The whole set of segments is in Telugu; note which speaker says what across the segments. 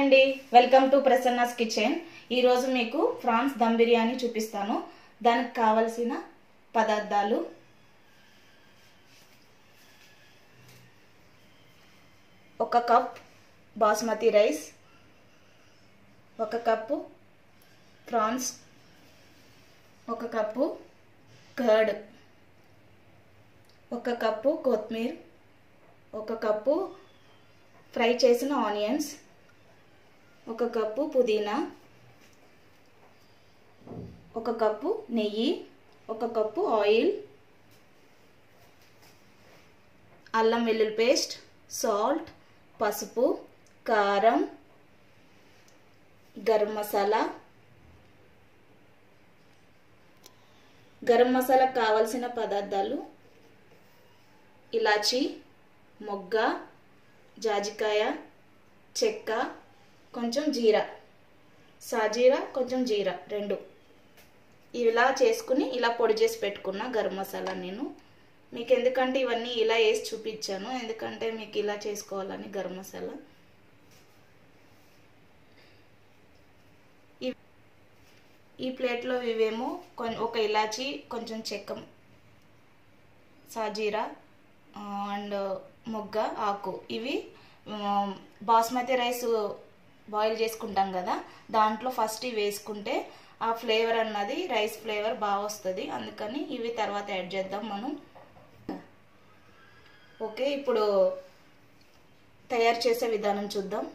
Speaker 1: అండి వెల్కమ్ టు ప్రసన్నాస్ కిచెన్ ఈరోజు మీకు ఫ్రాన్స్ దమ్ బిర్యానీ చూపిస్తాను దానికి కావలసిన పదార్థాలు ఒక కప్ బాస్మతి రైస్ ఒక కప్పు ప్రాన్స్ ఒక కప్పు కర్డ్ ఒక కప్పు కొత్తిమీర ఒక కప్పు ఫ్రై చేసిన ఆనియన్స్ ఒక కప్పు పుదీనా ఒక కప్పు నెయ్యి ఒక కప్పు ఆయిల్ అల్లం వెల్లుల్లి పేస్ట్ సాల్ట్ పసుపు కారం గరం మసాలా గరం మసాలాకు కావాల్సిన పదార్థాలు ఇలాచి మొగ్గ జాజికాయ చెక్క కొంచెం జీరా సాజీరా కొంచెం జీరా రెండు ఇలా చేసుకుని ఇలా పొడి చేసి పెట్టుకున్న గరం మసాలా నేను మీకు ఎందుకంటే ఇవన్నీ ఇలా వేసి చూపించాను ఎందుకంటే మీకు ఇలా చేసుకోవాలని గరం మసాలా ఈ ప్లేట్లో ఇవేమో ఒక ఇలాచి కొంచెం చెక్క సాజీరా అండ్ మొగ్గ ఆకు ఇవి బాస్మతి రైస్ బాయిల్ చేసుకుంటాం కదా దాంట్లో ఫస్ట్ ఇవి వేసుకుంటే ఆ ఫ్లేవర్ అన్నది రైస్ ఫ్లేవర్ బాగా వస్తుంది అందుకని ఇవి తర్వాత యాడ్ చేద్దాం మనం ఓకే ఇప్పుడు తయారు చేసే విధానం చూద్దాం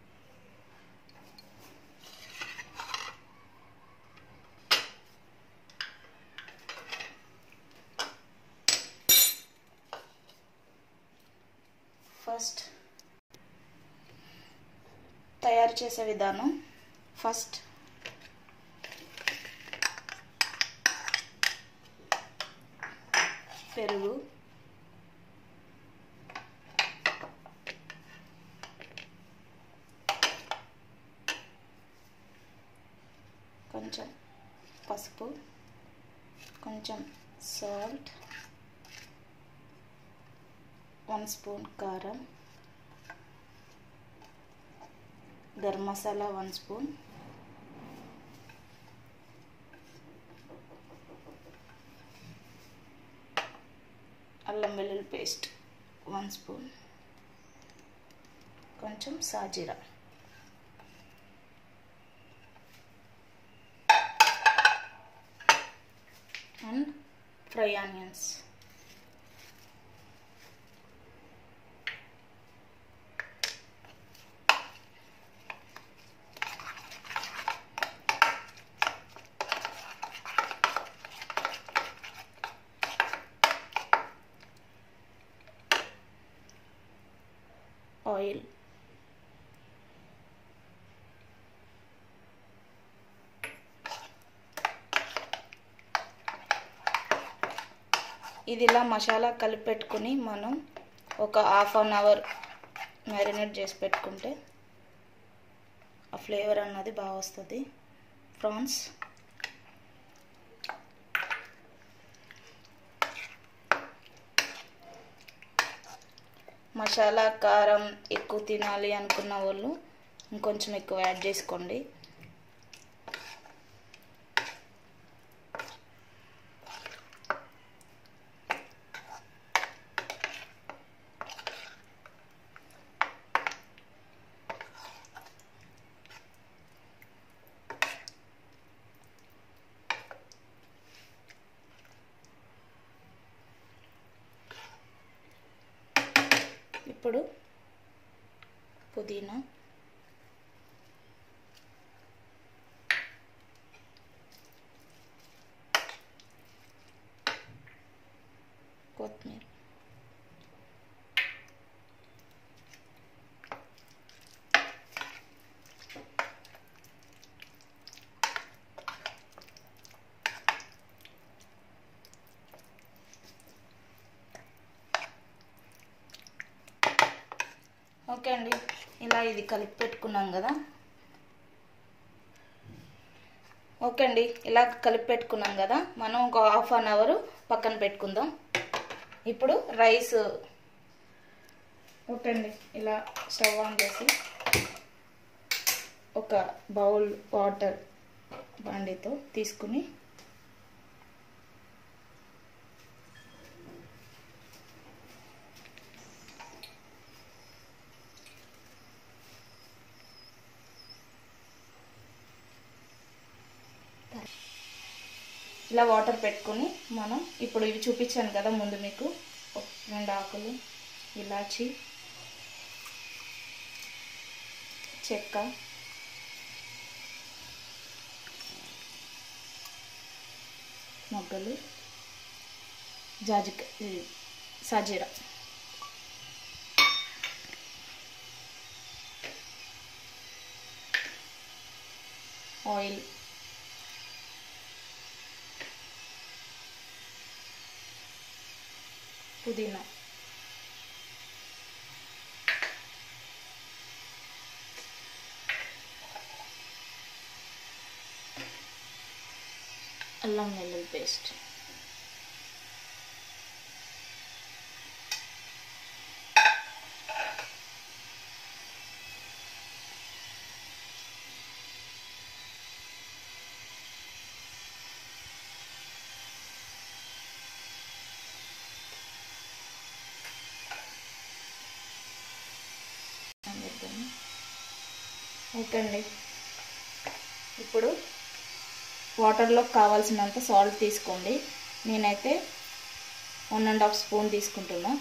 Speaker 1: ఫస్ట్ తయారు చేసే విధానం ఫస్ట్ పెరుగు కొంచెం పసుపు కొంచెం సాల్ట్ వన్ స్పూన్ కారం గరం మసాలా వన్ స్పూన్ అల్లం వెల్లుల్లి పేస్ట్ వన్ స్పూన్ కొంచెం సాజీరా అండ్ ఫ్రై ఆనియన్స్ ఆయిల్ ఇది ఇలా మసాలా కలిపి పెట్టుకుని మనం ఒక హాఫ్ అన్ అవర్ మ్యారినేట్ చేసి పెట్టుకుంటే ఆ ఫ్లేవర్ అన్నది బాగా వస్తుంది ప్రాన్స్ మసాలా కారం ఎక్కువ తినాలి అనుకున్న వాళ్ళు ఇంకొంచెం ఎక్కువ యాడ్ చేసుకోండి ఇప్పుడు పుదీనా కొత్తిమీర ఓకే అండి ఇలా ఇది కలిపి పెట్టుకున్నాం కదా ఓకే అండి ఇలా కలిపి పెట్టుకున్నాం కదా మనం ఒక హాఫ్ అన్ అవర్ పక్కన పెట్టుకుందాం ఇప్పుడు రైస్ ఓకే అండి ఇలా స్టవ్ ఆన్ చేసి ఒక బౌల్ వాటర్ బాండితో తీసుకుని ఇలా వాటర్ పెట్టుకొని మనం ఇప్పుడు ఇవి చూపించాను కదా ముందు మీకు ఒక రెండు ఆకులు ఇలాచి చెక్క మొగ్గలు జాజిక ఇది సాజీరా ఆయిల్ పుదీనా అల్లం వెల్లుల్లి పేస్ట్ ఓకే అండి ఇప్పుడు వాటర్లో కావాల్సినంత సాల్ట్ తీసుకోండి నేనైతే వన్ అండ్ హాఫ్ స్పూన్ తీసుకుంటున్నా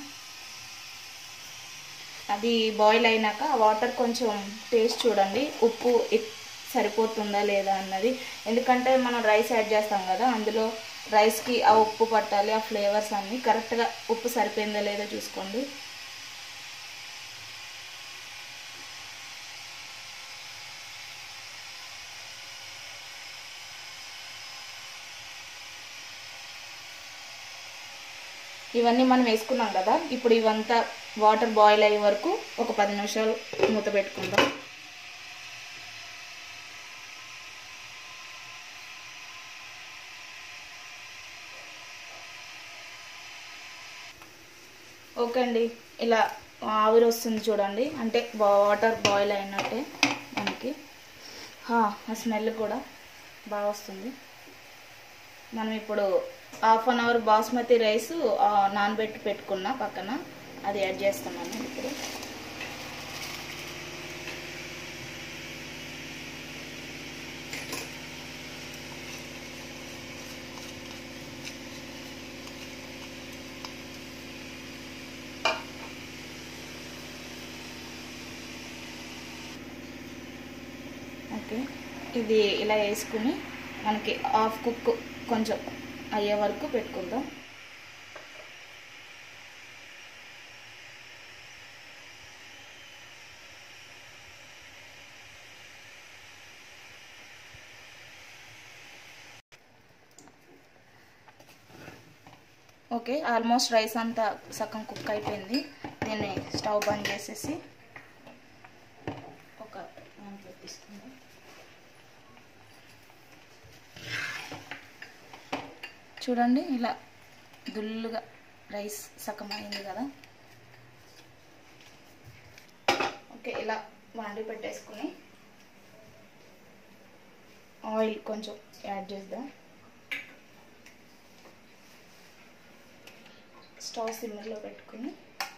Speaker 1: అది బాయిల్ అయినాక ఆ వాటర్ కొంచెం టేస్ట్ చూడండి ఉప్పు సరిపోతుందా లేదా అన్నది ఎందుకంటే మనం రైస్ యాడ్ చేస్తాం కదా అందులో రైస్కి ఆ ఉప్పు పట్టాలి ఆ ఫ్లేవర్స్ అన్నీ కరెక్ట్గా ఉప్పు సరిపోయిందా లేదా చూసుకోండి ఇవన్నీ మనం వేసుకున్నాం కదా ఇప్పుడు ఇవంతా వాటర్ బాయిల్ అయ్యే వరకు ఒక పది నిమిషాలు మూత పెట్టుకుందాం ఓకే అండి ఇలా ఆవిరి వస్తుంది చూడండి అంటే వాటర్ బాయిల్ అయినట్టే మనకి ఆ స్మెల్ కూడా బాగా వస్తుంది మనం ఇప్పుడు half an hour basmati rice నానబెట్టి పెట్టుకున్న పక్కన అది యాడ్ చేస్తున్నాను ఇప్పుడు ఓకే ఇది ఇలా వేసుకుని మనకి హాఫ్ కుక్ కొంచెం అయ్యే వరకు పెట్టుకుందాం ఓకే ఆల్మోస్ట్ రైస్ అంతా సగం కుక్ అయిపోయింది దీన్ని స్టవ్ బంద్ చేసేసి ఒక దాంట్లో తీసుకుందాం చూడండి ఇలా దుల్లుగా రైస్ సగం అయింది కదా ఓకే ఇలా వండి పెట్టేసుకుని ఆయిల్ కొంచెం యాడ్ చేద్దాం స్టవ్ సిమ్లో పెట్టుకుని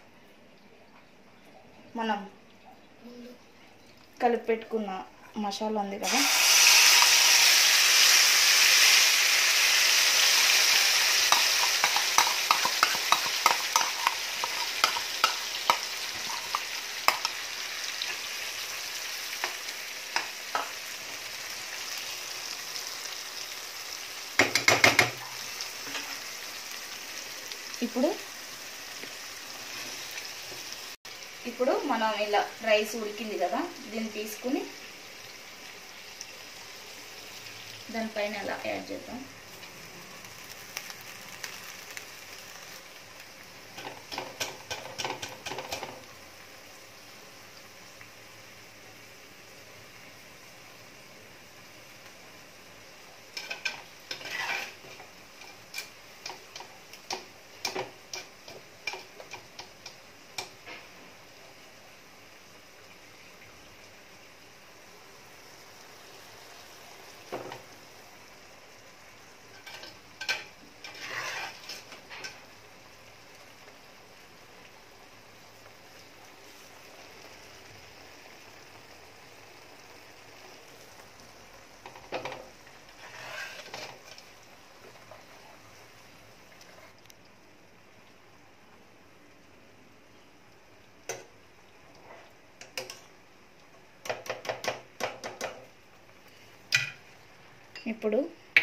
Speaker 1: మనం కలిపి పెట్టుకున్న మసాలా ఉంది కదా ఇప్పుడు ఇప్పుడు మనం ఇలా రైస్ ఉడికింది కదా దీన్ని తీసుకుని దానిపైన అలా యాడ్ చేద్దాం ఇప్పుడు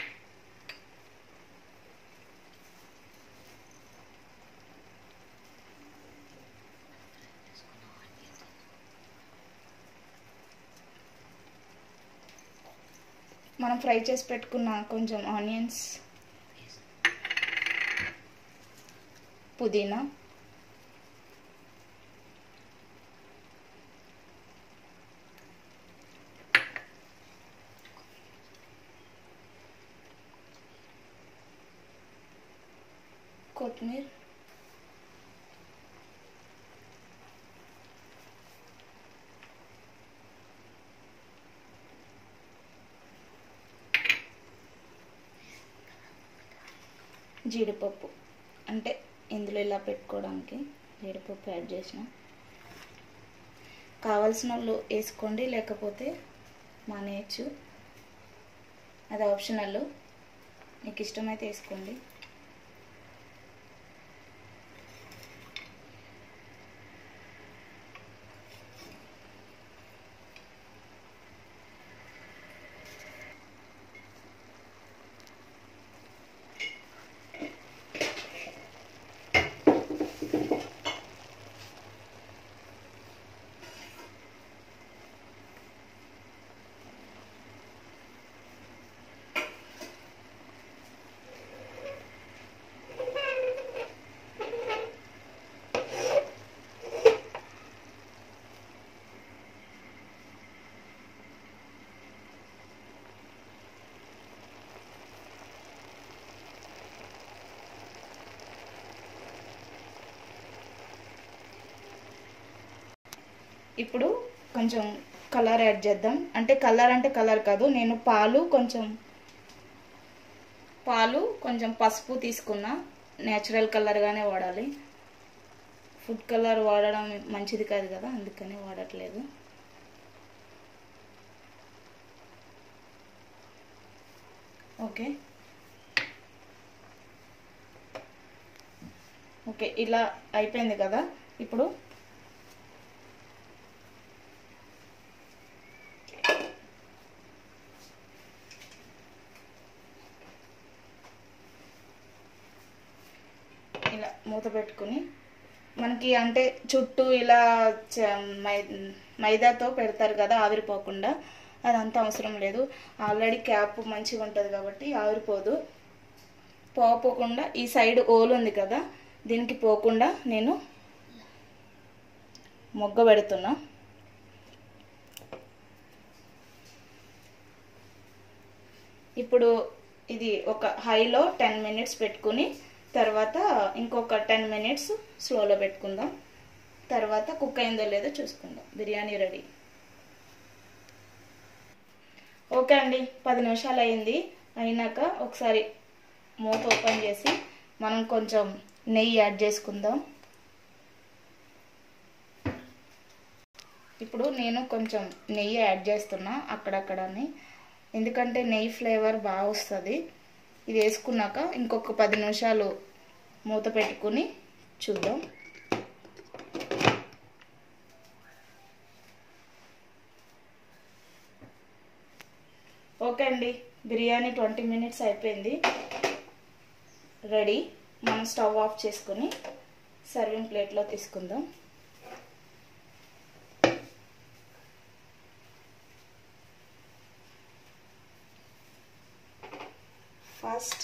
Speaker 1: మనం ఫ్రై చేసి పెట్టుకున్న కొంచెం ఆనియన్స్ పుదీనా కొత్తిమీర జీడిపప్పు అంటే ఇందులో ఇలా పెట్టుకోవడానికి జీడిపప్పు యాడ్ చేసిన కావాల్సిన వాళ్ళు వేసుకోండి లేకపోతే మానేయచ్చు అది ఆప్షనల్ మీకు ఇష్టమైతే వేసుకోండి ఇప్పుడు కొంచెం కలర్ యాడ్ చేద్దాం అంటే కలర్ అంటే కలర్ కాదు నేను పాలు కొంచెం పాలు కొంచెం పసుపు తీసుకున్నా నేచురల్ కలర్గానే వాడాలి ఫుడ్ కలర్ వాడడం మంచిది కాదు కదా అందుకని వాడట్లేదు ఓకే ఓకే ఇలా అయిపోయింది కదా ఇప్పుడు ఇలా మూత పెట్టుకుని మనకి అంటే చుట్టూ ఇలా చ- మై మైదాతో పెడతారు కదా ఆవిరిపోకుండా అదంతా అవసరం లేదు ఆల్రెడీ క్యాప్ మంచిగా ఉంటుంది కాబట్టి ఆవిరిపోదు పోకుండా ఈ సైడ్ ఓలు ఉంది కదా దీనికి పోకుండా నేను మొగ్గ పెడుతున్నా ఇప్పుడు ఇది ఒక హైలో టెన్ మినిట్స్ పెట్టుకుని తర్వాత ఇంకొక టెన్ మినిట్స్ స్లోలో పెట్టుకుందాం తర్వాత కుక్ అయిందో లేదో చూసుకుందాం బిర్యానీ రెడీ ఓకే అండి పది నిమిషాలు అయింది అయినాక ఒకసారి మూత ఓపెన్ చేసి మనం కొంచెం నెయ్యి యాడ్ చేసుకుందాం ఇప్పుడు నేను కొంచెం నెయ్యి యాడ్ చేస్తున్నా అక్కడక్కడని ఎందుకంటే నెయ్యి ఫ్లేవర్ బాగా వస్తుంది ఇది వేసుకున్నాక ఇంకొక పది నిమిషాలు మూత పెట్టుకుని చూద్దాం ఓకే అండి బిర్యానీ ట్వంటీ మినిట్స్ అయిపోయింది రెడీ మనం స్టవ్ ఆఫ్ చేసుకుని సర్వింగ్ ప్లేట్లో తీసుకుందాం ఫస్ట్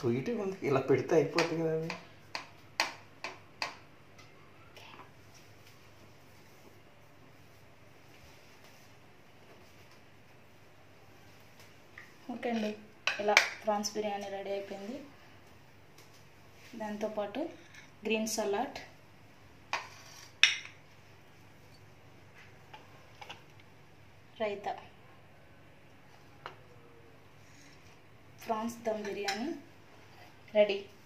Speaker 2: తొయ్యటే ఉంది ఇలా పెడితే అయిపోతుంది కదా అది
Speaker 1: ఓకే అండి ఇలా ప్రాన్స్ బిర్యానీ రెడీ అయిపోయింది దాంతోపాటు green salad raita prawns dum biryani ready